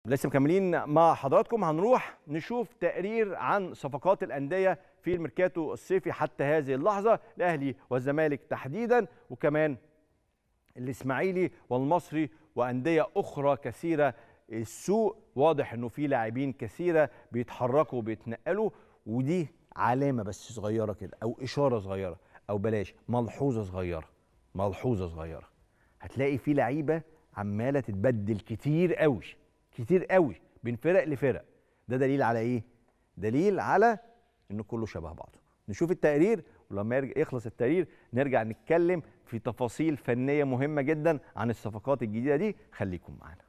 لسه مكملين مع حضراتكم هنروح نشوف تقرير عن صفقات الأندية في الميركاتو الصيفي حتى هذه اللحظة الأهلي والزمالك تحديدا وكمان الإسماعيلي والمصري وأندية أخرى كثيرة السوق واضح إنه في لاعبين كثيرة بيتحركوا وبيتنقلوا ودي علامة بس صغيرة كده أو إشارة صغيرة أو بلاش ملحوظة صغيرة ملحوظة صغيرة هتلاقي في لعيبة عمالة تتبدل كتير قوي كتير قوي بين فرق لفرق ده دليل على ايه دليل على ان كله شبه بعضه نشوف التقرير ولما يرجع يخلص التقرير نرجع نتكلم في تفاصيل فنيه مهمه جدا عن الصفقات الجديده دي خليكم معانا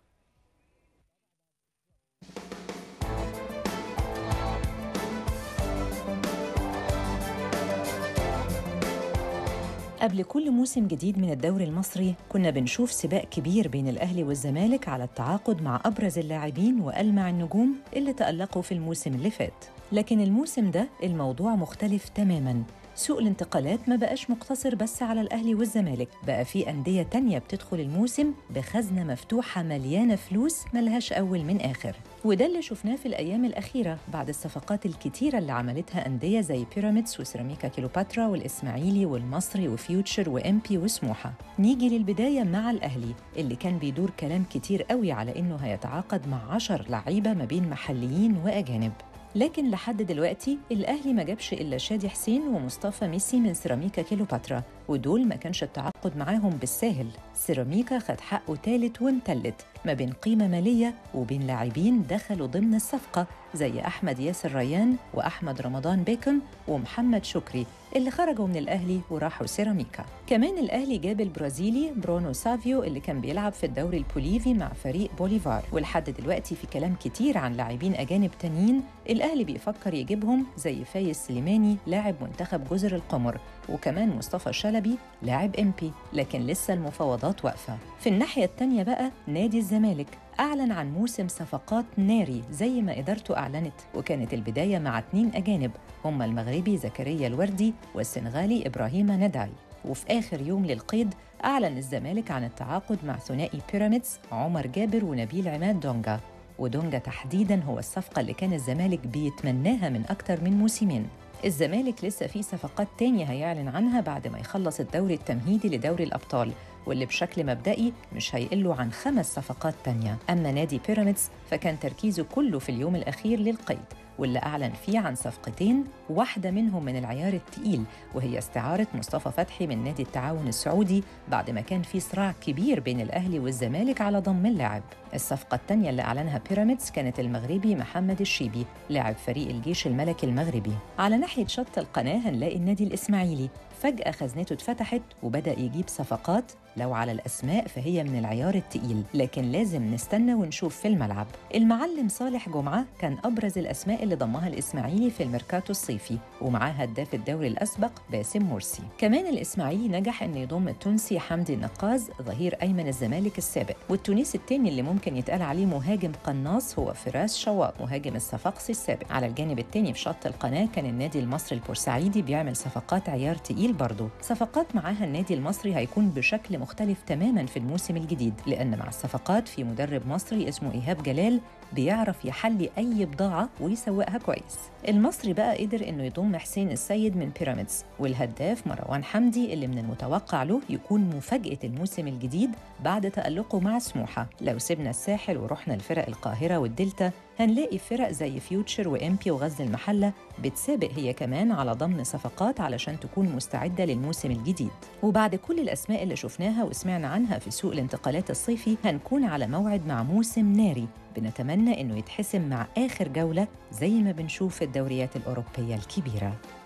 قبل كل موسم جديد من الدوري المصري كنا بنشوف سباق كبير بين الأهلي والزمالك على التعاقد مع أبرز اللاعبين وألمع النجوم اللي تألقوا في الموسم اللي فات لكن الموسم ده الموضوع مختلف تماماً سوق الانتقالات ما بقاش مقتصر بس على الأهلي والزمالك بقى في أندية تانية بتدخل الموسم بخزنة مفتوحة مليانة فلوس ملهاش أول من آخر وده اللي شفناه في الأيام الأخيرة بعد الصفقات الكتيرة اللي عملتها أندية زي بيراميدز وسيراميكا كيلوباترا والإسماعيلي والمصري وفيوتشر وإمبي وسموحة نيجي للبداية مع الأهلي اللي كان بيدور كلام كتير قوي على إنه هيتعاقد مع عشر لعيبة ما بين محليين وأجانب لكن لحد دلوقتي الأهلي ما جابش إلا شادي حسين ومصطفى ميسي من سيراميكا كيلوباترا ودول ما كانش التعاقد معاهم بالساهل سيراميكا خد حقه تالت ومتلت ما بين قيمة مالية وبين لاعبين دخلوا ضمن الصفقة زي أحمد ياسر ريان وأحمد رمضان بيكم ومحمد شكري اللي خرجوا من الأهلي وراحوا سيراميكا كمان الأهلي جاب البرازيلي برونو سافيو اللي كان بيلعب في الدوري البوليفي مع فريق بوليفار ولحد دلوقتي في كلام كتير عن لاعبين أجانب تانيين الأهلي بيفكر يجيبهم زي فايز سليماني لاعب منتخب جزر القمر وكمان مصطفى شلبي لاعب امبي لكن لسه المفاوضات واقفة في الناحية التانية بقى نادي الزمالك أعلن عن موسم صفقات ناري زي ما إدارته أعلنت وكانت البداية مع اتنين أجانب هما المغربي زكريا الوردي والسنغالي إبراهيم ندعي وفي آخر يوم للقيد أعلن الزمالك عن التعاقد مع ثنائي بيراميدز عمر جابر ونبيل عماد دونجا ودونجا تحديداً هو الصفقة اللي كان الزمالك بيتمناها من أكتر من موسمين الزمالك لسه في صفقات تانية هيعلن عنها بعد ما يخلص الدوري التمهيدي لدوري الأبطال واللي بشكل مبدئي مش هيقلوا عن خمس صفقات تانية أما نادي بيراميدز فكان تركيزه كله في اليوم الأخير للقيد واللي أعلن فيه عن صفقتين واحدة منهم من العيار التقيل وهي استعارة مصطفى فتحي من نادي التعاون السعودي بعد ما كان في صراع كبير بين الأهلي والزمالك على ضم اللاعب الصفقة الثانية اللي أعلنها بيراميدز كانت المغربي محمد الشيبي لاعب فريق الجيش الملكي المغربي على ناحية شط القناة هنلاقي النادي الإسماعيلي فجأة خزنته اتفتحت وبدأ يجيب صفقات لو على الأسماء فهي من العيار التقيل لكن لازم نستنى ونشوف في الملعب المعلم صالح جمعة كان أبرز الأسماء اللي ضمها الإسماعيلي في الميركاتو الصيفي ومعاه هداف الدوري الأسبق باسم مرسي كمان الإسماعيلي نجح أن يضم التونسي حمدي النقاز ظهير أيمن الزمالك السابق والتونسي الثاني اللي ممكن يتقال عليه مهاجم قناص هو فراس شواء مهاجم الصفاقسي السابق على الجانب الثاني في شط القناة كان النادي المصري البورسعيدي بيعمل صفقات عيار تقيل برضه صفقات معاها النادي المصري هيكون بشكل مختلف تماما في الموسم الجديد لأن مع الصفقات في مدرب مصري اسمه إيهاب جلال بيعرف يحلي أي بضاعة ويسوقها كويس المصري بقى قدر إنه يضم حسين السيد من بيراميدز والهداف مروان حمدي اللي من المتوقع له يكون مفاجأة الموسم الجديد بعد تألقه مع سموحة لو سيبنا الساحل ورحنا لفرق القاهرة والدلتا هنلاقي فرق زي فيوتشر وإمبي وغزل المحلة بتسابق هي كمان على ضمن صفقات علشان تكون مستعدة للموسم الجديد وبعد كل الأسماء اللي شفناها وسمعنا عنها في سوق الانتقالات الصيفي هنكون على موعد مع موسم ناري بنتمنى إنه يتحسم مع آخر جولة زي ما بنشوف في الدوريات الأوروبية الكبيرة